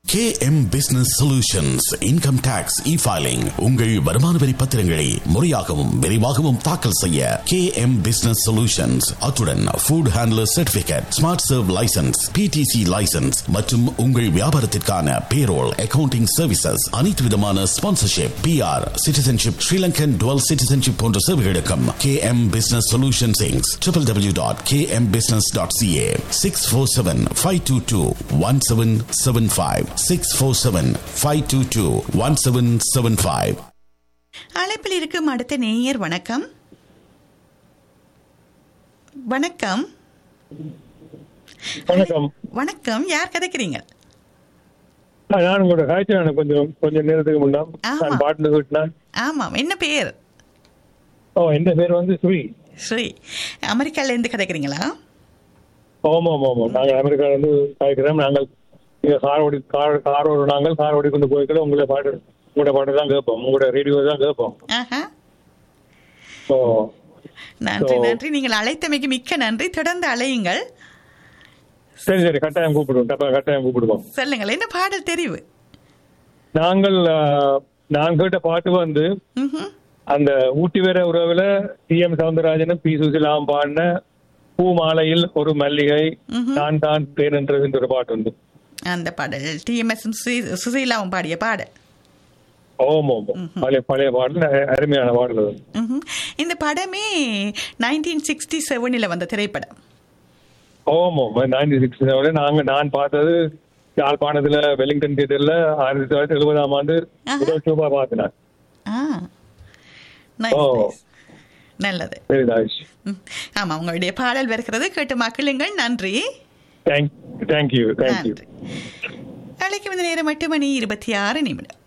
KM business solutions income tax e filing உங்கள் வருமான வரி பத்திரங்களை முறையாகவும் விரைவாகவும் தாக்கல் செய்ய KM பிசினஸ் சொல்யூஷன்ஸ் அத்துடன் food handler certificate smart serve license PTC license மற்றும் உங்கள் வியாபாரத்திற்கான பேரோல் அக்கவுண்டிங் சர்வீசஸ் அனைத்து விதமான sponsorship PR citizenship Sri Lankan dual citizenship போன்ற சேவைகளுக்கும் KM பிசினஸ் சொல்யூஷன்ஸ் இங்ஸ் triple W dot KM business dot CA six four seven five two two one seven seven five six four seven five two two one seven seven five அழைப்பில் இருக்கும் அடுத்த நேயர் வணக்கம் வணக்கம் வணக்கம் வணக்கம் யார் கதைக்கிறீங்க ஆ, நான் உங்களோட காய்ச்சல் கொஞ்சம் கொஞ்சம் நேரத்துக்கு முன்னா ஆமா. நான் பாட்டு விட்டினேன் ஆமாம் என்ன பேர் ஓ என் பேர் வந்து ஸ்ரீ ஸ்ரீ அமெரிக்கால இருந்து கதைக்கிறீங்களா ஆமா ஆமா ஆமா நாங்கள் அமெரிக்கால இருந்து காய்க்கிறோம் நாங்கள் இங்க கார் ஓடி கார் கார் ஓடு நாங்கள் கார் ஓடி கொண்டு போய்க்கல உங்களை பாட்டு உங்களோட பாட்டு தான் கேட்போம் உங்களோட ரேடியோ தான் கேட்போம் ஆஹா ஸோ நன்றி So- நன்றி நீங்கள் அழைத்தமைக்கு மிக்க நன்றி தொடர்ந்து அழையுங்கள் சரி சரி கட்டாயம் கூப்பிடுவோம் கட்டாயம் கட்டாயம் கூப்பிடுவோம் சொல்லுங்கள் என்ன பாடல் தெரிவு நாங்கள் ஆ, நான் கேட்ட பாட்டு வந்து ம்ஹும். அந்த ஊட்டி வேற உறவுல டி எம் சவுந்தரராஜனும் பி சுசிலாம் பாடின பூ மாலையில் ஒரு மல்லிகை நான் தான் தேனன்றது ஒரு பாட்டு உண்டு அந்த பாடல் டிஎம்எஸ் சுசீலாவும் பாடிய பாடல் ஓம் ஓம் பழைய பழைய பாடல் அ- அருமையான பாடல் அது. ம்ஹும். இந்த படமே நைன்டீன் சிக்ஸ்டி செவனில் வந்த திரைப்படம் ஓம் ஓம் நைன்டி சிக்ஸ் நாங்க நான் பார்த்தது யாழ்ப்பாணத்துல வெலிங்டன் தியேட்டர்ல ஆயிரத்தி தொள்ளாயிரத்தி எழுபதாம் ஆண்டு ஆஹா. முதல் ஷோபா பார்த்தேன் ஆ நைஸ் ஓ. நைஸ் நல்லது சரி தாஷ் ம். ஆமா உங்களுடைய பாடல் வருகிறது கேட்டு மக்களுங்கள் நன்றி தேங்க் தேங்க்யூ தேங்க்யூ நன்றி நாளைக்கு வந்து நேரம் எட்டு மணி இருபத்தி ஆறு நிமிடம்